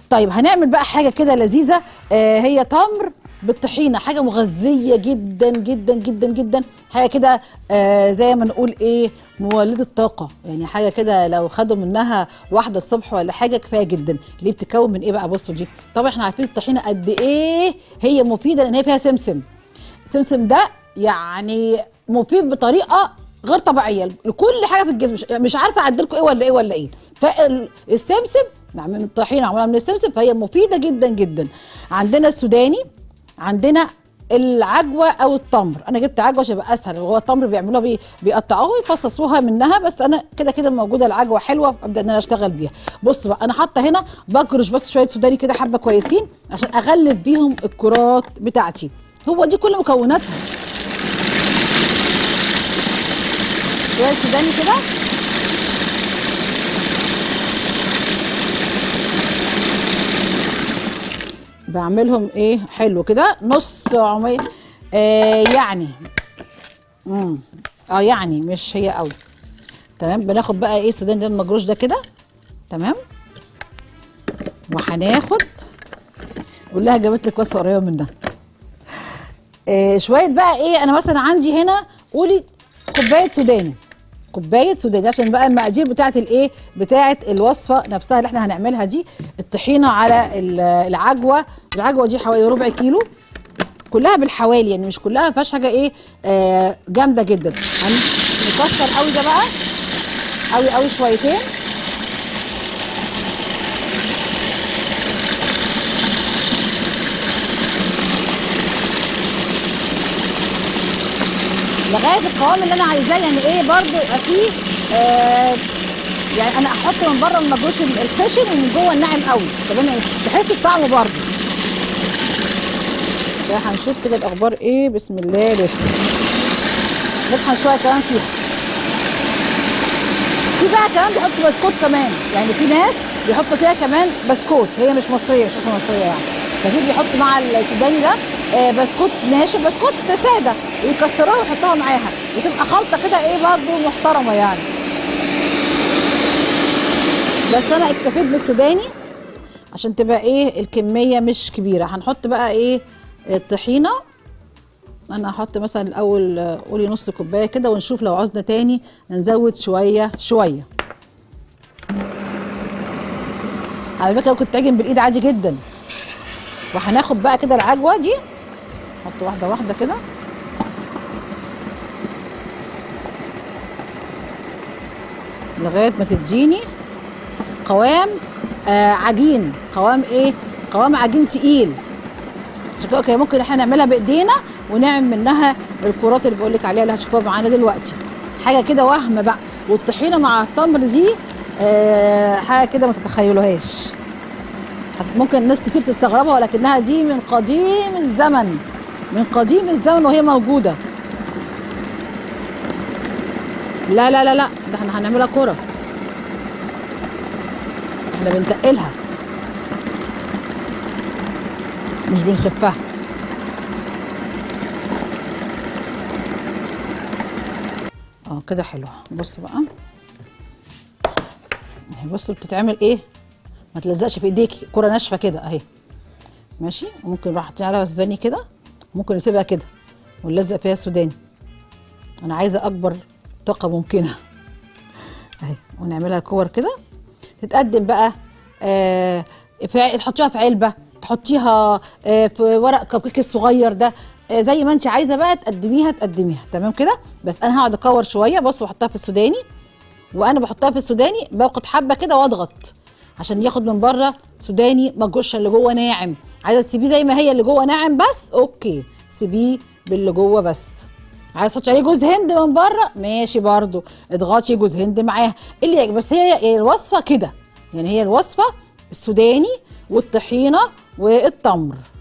طيب هنعمل بقى حاجه كده لذيذه آه هي تمر بالطحينه حاجه مغذيه جدا جدا جدا جدا حاجه كده آه زي ما نقول ايه مولده طاقه يعني حاجه كده لو خدوا منها واحده الصبح ولا حاجه كفايه جدا ليه بتتكون من ايه بقى بصوا دي طبعا احنا عارفين الطحينه قد ايه هي مفيده لان هي فيها سمسم السمسم ده يعني مفيد بطريقه غير طبيعيه لكل حاجه في الجسم مش, مش عارفه اعدلكم ايه ولا ايه ولا ايه فالسمسم نعمل من الطحينه معموله من السمسم فهي مفيده جدا جدا عندنا السوداني عندنا العجوه او التمر انا جبت عجوه عشان يبقى اسهل هو التمر بيعملوها بي بيقطعوها يفصصوها منها بس انا كده كده موجوده العجوه حلوه ابدا ان انا اشتغل بيها بص بقى انا حاطه هنا بكرش بس شويه سوداني كده حبه كويسين عشان اغلب بيهم الكرات بتاعتي هو دي كل مكوناتها شويه سوداني كده بعملهم ايه حلو كده نص عمية آه يعني امم اه يعني مش هي قوي تمام بناخد بقى ايه السوداني ده المجروش ده كده تمام وهناخد قول لها جابت لك وصفه قريبه من ده آه شويه بقى ايه انا مثلا عندي هنا قولي كوبايه سوداني كوبايه سوداني عشان بقى المقادير بتاعه الايه بتاعه الوصفه نفسها اللي احنا هنعملها دي الطحينه على العجوه العجوه دي حوالي ربع كيلو كلها بالحوالي يعني مش كلها ما فيهاش حاجه ايه آه جامده جدا هنكسر قوي ده بقى قوي قوي شويتين لغايه القوام اللي انا عايزاه يعني ايه برضو يبقى فيه آه يعني انا احط من بره المجوش الخشن ومن جوه الناعم قوي تمام تحس بطعمه برضو هنشوف كده الاخبار ايه بسم الله لسه نطحن شويه كمان فيها في بقى كمان بيحطوا بسكوت كمان يعني في ناس بيحطوا فيها كمان بسكوت هي مش مصريه مش اصلا مصريه يعني ففي بيحطوا مع السوداني ده آه بسكوت ناشف بسكوت ساده ويكسروها ويحطوها معاها وتبقى خلطه كده ايه برضه محترمه يعني بس انا اكتفيت بالسوداني عشان تبقى ايه الكميه مش كبيره هنحط بقى ايه الطحينه انا هحط مثلا الاول قولي نص كوبايه كده ونشوف لو عوزنا تاني نزود شويه شويه على فكره كنت تعجن بالايد عادي جدا وهناخد بقى كده العجوه دي نحط واحده واحده كده لغايه ما تديني قوام آه عجين قوام ايه قوام عجين تقيل عشان كده ممكن احنا نعملها بايدينا ونعمل منها الكرات اللي بقول لك عليها اللي هتشوفوها معانا دلوقتي حاجه كده وهم بقى والطحينه مع التمر دي آه حاجه كده ما تتخيلوهاش ممكن ناس كتير تستغربها ولكنها دي من قديم الزمن من قديم الزمن وهي موجوده لا لا لا لا ده احنا هنعملها كرة احنا بنتقلها مش بنخفها اه كده حلوه بص بقى بصوا بتتعمل ايه ما تلزقش في ايديكي كرة ناشفه كده اهي ماشي وممكن نروح حاطين عليها سوداني كده ممكن نسيبها كده ونلزق فيها سوداني انا عايزه اكبر طاقه ممكنه اهي ونعملها كور كده تتقدم بقى آه في تحطيها في علبه تحطيها آه في ورق كبكيك الصغير ده آه زي ما انت عايزه بقى تقدميها تقدميها تمام كده بس انا هقعد اكور شويه بصوا واحطها في السوداني وانا بحطها في السوداني باخد حبه كده واضغط عشان ياخد من بره سوداني ما الجوشه اللي جوه ناعم عايزه تسيبيه زي ما هي اللي جوه ناعم بس اوكي سيبيه باللي جوه بس عايز تحطي عليه جوز هند من بره ماشي برضو اضغطي جوز هند معاها اللي يعجب بس هي الوصفه كده يعني هي الوصفه السوداني والطحينه والتمر